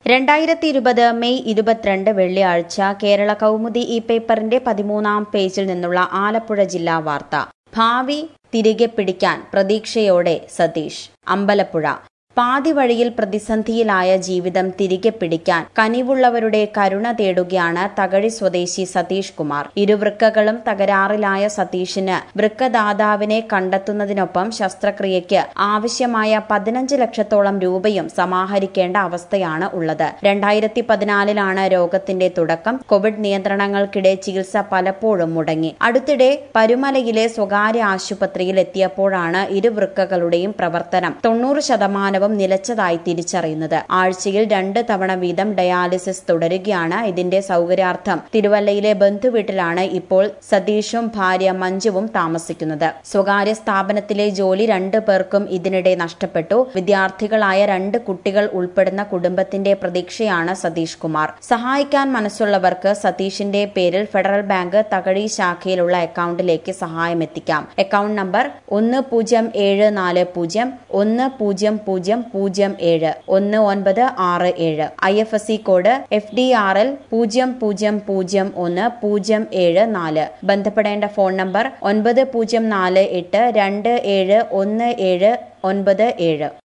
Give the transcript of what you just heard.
രണ്ടായിരത്തി ഇരുപത് മെയ് ഇരുപത്തിരണ്ട് വെള്ളിയാഴ്ച കേരള കൗമുദി ഈ പേപ്പറിന്റെ പതിമൂന്നാം പേജിൽ നിന്നുള്ള ആലപ്പുഴ ജില്ലാ വാർത്ത ഭാവി തിരികെ പിടിക്കാൻ പ്രതീക്ഷയോടെ സതീഷ് അമ്പലപ്പുഴ പാതി വഴിയിൽ പ്രതിസന്ധിയിലായ ജീവിതം തിരികെ പിടിക്കാൻ കനിവുള്ളവരുടെ കരുണ തേടുകയാണ് തകഴി സ്വദേശി സതീഷ് കുമാർ ഇരുവൃക്കകളും തകരാറിലായ സതീഷിന് വൃക്കദാതാവിനെ കണ്ടെത്തുന്നതിനൊപ്പം ശസ്ത്രക്രിയയ്ക്ക് ആവശ്യമായ പതിനഞ്ച് ലക്ഷത്തോളം രൂപയും സമാഹരിക്കേണ്ട അവസ്ഥയാണ് ഉള്ളത് രണ്ടായിരത്തി പതിനാലിലാണ് രോഗത്തിന്റെ തുടക്കം കോവിഡ് നിയന്ത്രണങ്ങൾക്കിടെ ചികിത്സ പലപ്പോഴും മുടങ്ങി അടുത്തിടെ പരുമലയിലെ സ്വകാര്യ ആശുപത്രിയിൽ എത്തിയപ്പോഴാണ് ഇരുവൃക്കകളുടെയും പ്രവർത്തനം തൊണ്ണൂറ് ശതമാനവും നിലച്ചതായി തിരിച്ചറിയുന്നത് ആഴ്ചയിൽ രണ്ട് തവണ വീതം ഡയാലിസിസ് തുടരുകയാണ് ഇതിന്റെ സൗകര്യാർത്ഥം തിരുവല്ലയിലെ ബന്ധുവീട്ടിലാണ് ഇപ്പോൾ സതീഷും ഭാര്യ മഞ്ജുവും താമസിക്കുന്നത് സ്വകാര്യ സ്ഥാപനത്തിലെ ജോലി രണ്ടു പേർക്കും ഇതിനിടെ നഷ്ടപ്പെട്ടു വിദ്യാർത്ഥികളായ രണ്ട് കുട്ടികൾ ഉൾപ്പെടുന്ന കുടുംബത്തിന്റെ പ്രതീക്ഷയാണ് സതീഷ് കുമാർ സഹായിക്കാൻ മനസ്സുള്ളവർക്ക് സതീഷിന്റെ പേരിൽ ഫെഡറൽ ബാങ്ക് തകഴി ശാഖയിലുള്ള അക്കൗണ്ടിലേക്ക് സഹായം എത്തിക്കാം അക്കൗണ്ട് നമ്പർ ഒന്ന് പൂജ്യം ഏഴ് നാല് പൂജ്യം ഒന്ന് പൂജ്യം പൂജ്യം പൂജ്യം ഏഴ് ഒന്ന് ഒൻപത് ആറ് ഏഴ് I F S C code F D R L പൂജ്യം പൂജ്യം പൂജ്യം ഒന്ന് പൂജ്യം ഏഴ് നാല് ബന്ധപ്പെടേണ്ട ഫോൺ നമ്പർ ഒൻപത് പൂജ്യം നാല് എട്ട് രണ്ട് ഏഴ് ഒന്ന് ഏഴ് ഒൻപത് ഏഴ്